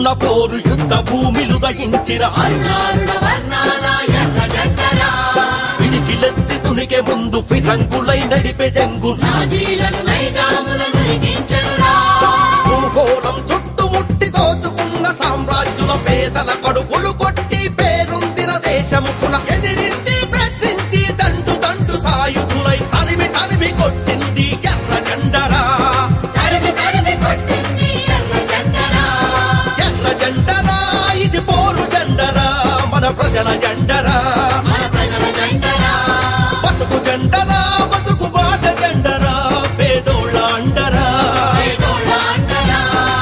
దున్న పోరు యుద్ధ భూమిలు దయించిన వర్ణారుణ వర్ణాల ఎర్ర జెండరా పిడికిలెత్తి తునికే ముందు ఫిరంగులై నడిపే జంగు నాజీలను నైజాములను రిగించెనురా భూగోళం చుట్టుముట్టి దోచుకున్న సామ్రాజ్యుల పేదల కడుపులు కొట్టి పేరొందిన దేశముకుల ఎదిరించి ప్రశ్నించి దండు దండు సాయుధులై తరిమి తరిమి కొట్టింది ఎర్ర జెండరా తరిమి తరిమి కొట్టింది ఎర్ర జెండరా ఎర్ర జెండరా ఇది పోరు జెండరా మన ప్రజల జెండరా మన ప్రజల జెండరా బతుకు జెండరా బతుకు బాట జెండరా పేదోళ్ళ అండరా పేదోళ్ళ అండరా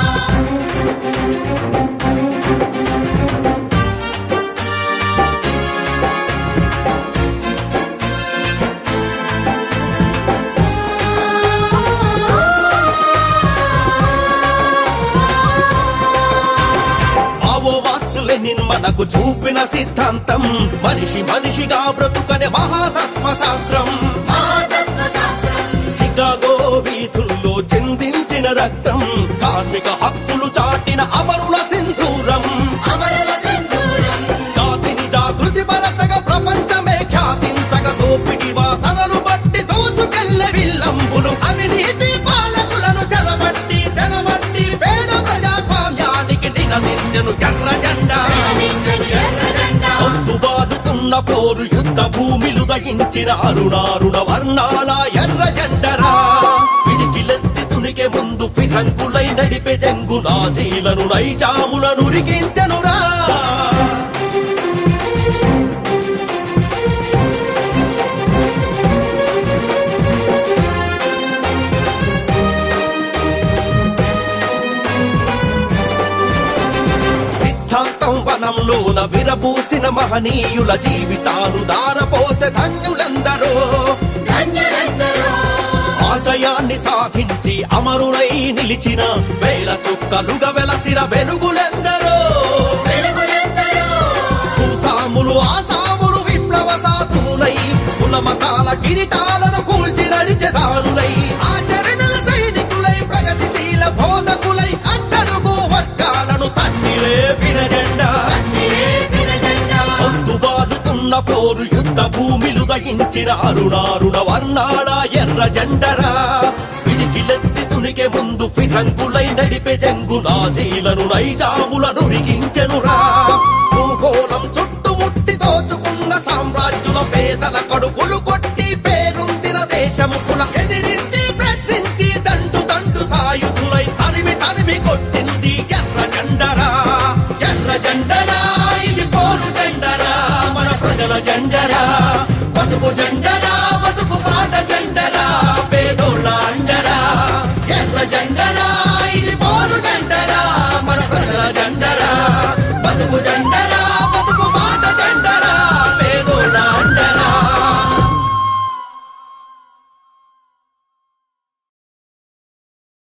మావో మార్క్స్ లెనిన్ మనకు చూపిన సిద్ధాంతం మనిషి మనిషిగా బ్రతుకనే మహాతత్వ శాస్త్రం మహాతత్వ శాస్త్రం చికాగో వీధుల్లో చిందించిన రక్తం కార్మిక హక్కులు చాటిన అమరుల సింధూరం అమరుల సింధూరం జాతిని జాగృతి పరచగా ప్రపంచమే ఖ్యాతించగ దోపిడి వాసనలు బట్టి దోచుకెళ్ళే విల్లంబులు అవినీతి పాలకులను చెరబట్టి తెరబట్టి పేద ప్రజాస్వామ్యానికి నినదించెను ఎర్ర జెండా నించెను ఎర్ర జెండా ఒత్తుబాలుతున్న పోరు యుద్ధ భూమిలు దయించిన అరుణారుణ వర్ణాల ఎర్ర జెండరా పిడికిలెత్తి తునికే ముందు ఫిరంగులై నడిపే జంగు నాజీలను నైజాములను రిగించనురా సిద్ధాంతం వనంలోన విరబూసిన మహనీయుల జీవితాలు దారపోసే ధన్యులందరూ ధన్యులందరూ ఆశయాన్ని సాధించి అమరులై నిలిచిన వేల చుక్కలుగా వెలసిన వెలుగులెందరో వెలుగులెందరూ భూసాములు ఆసాములు విప్లవ సాధువులై కులమతాల కిరీటాలను కూల్చి నడిచెదారులై ఆచరణల సైనికులై ప్రగతిశీల బోధకులై అట్టడుగు వర్గాలను తట్టి లేపిన జెండా నిలేపిన జెండా పొద్దుబాలుతున్న పోరు యుద్ధ భూమిలు దయించిన అరుణారుణ వర్ణాల ఎర్ర జెండరా పిడికిలెత్తి తునికే ముందు ఫిరంగులై నడిపే జంగు నాజీలను నైజాములను రిగించెనురా భూగోళం చుట్టుముట్టి దోచుకున్న సామ్రాజ్యుల పేదల కడుపులు కొట్టి పేరొందిన దేశముకుల ఎదిరించి ప్రశ్నించి దండు దండు సాయుధులై తరిమి తరిమి కొట్టింది ఎర్ర జెండరా ఎర్ర జెండరా ఇది పోరు జెండరా మన ప్రజల జెండరా బతుకు జెండరా బతుకు పాట జెండరా పేదోళ్ళ అండరా ఎర్ర జెండరా